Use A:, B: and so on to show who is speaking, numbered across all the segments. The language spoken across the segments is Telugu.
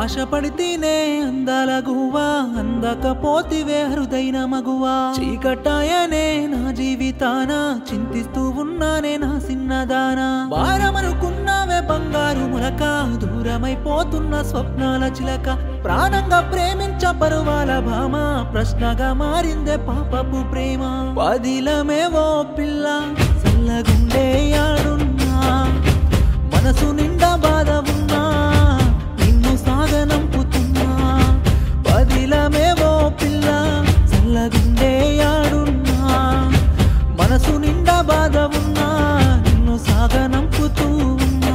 A: ఆశపడితేనే అందాల గువ్వా అందకపోతివే హృదైన మగువా చీకటాయనే నా జీవితాన చింతిస్తూ ఉన్నానే నా సిన్నదానా భారమనుకున్నావే బంగారు ములక దూరమైపోతున్న స్వప్నాల చిలక ప్రాణంగా ప్రేమించ పరువాల భామ ప్రశ్నగా మారిందే పాపపు ప్రేమ పదిలమేవో పిల్ల చల్లగుండే ఆడున్నా మనసు నిండా బాధ ఉన్నా నిన్ను సాగనంపుతున్నా పదిలమేవో పిల్ల చల్లగుండే ఆడున్నా మనసు నిండా బాధ ఉన్నా నిన్ను సాగనంపుతూ ఉన్నా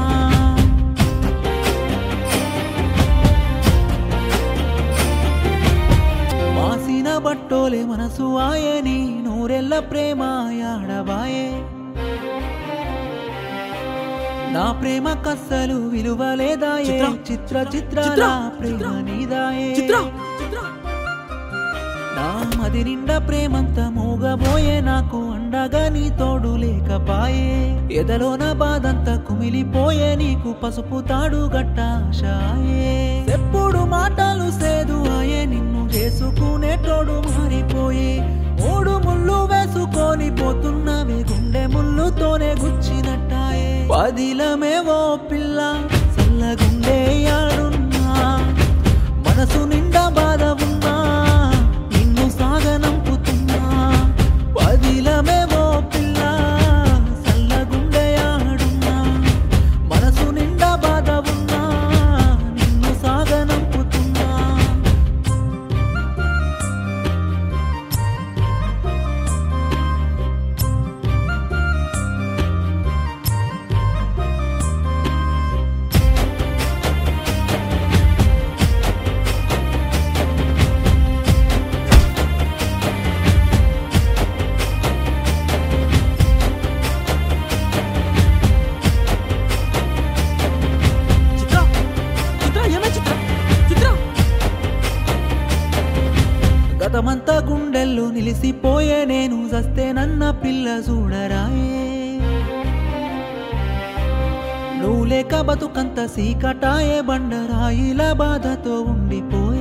A: మాసిన బట్టోలే మనసు ఆయని నూరెల్ల ప్రేమ యాడబాయే నా ప్రేమ కస్సలు విలువ లేదాయే
B: చిత్ర,
A: చిత్ర చిత్ర
B: చిత్ర,
A: నా ప్రేమ నీదాయే
B: చిత్ర
A: నా మది నిండా ప్రేమంత మోగబోయే నాకు అండగా నీ తోడు లేకపాయే ఎదలోన బాధంతా కుమిలిపోయే నీకు పసుపు తాడు గట్టాశాయే ఎప్పుడు మాటలు సేదు ఆయే నిన్ను చేసుకునేటోడు మారిపోయి మూడు ముళ్ళు వేసుకొని పోతున్నవి గుండె ముళ్ళుతోనే గుచ్చినట్టాయే పదిలమేవో పిల్ల చల్లగుండే ఆడున్నా మనసు నిండా బాధ ఉన్నా నిన్ను సాగనంపుతున్నా పదిలమేవో పిల్ల చల్లగుండే ఆడున్నా మనసు నిండా బాధ ఉన్నా నిన్ను సాగనంపుతున్నా
B: చిత్ర చిత్ర ఏమే చిత్ర చిత్ర
A: గతమంతా గుండెల్లో నిలిసిపోయే నేను చస్తే నన్న పిల్ల చూడరాయే నువ్వు లేక బతుకంత సీకటాయే బండరాయిల బాధతో ఉండిపోయే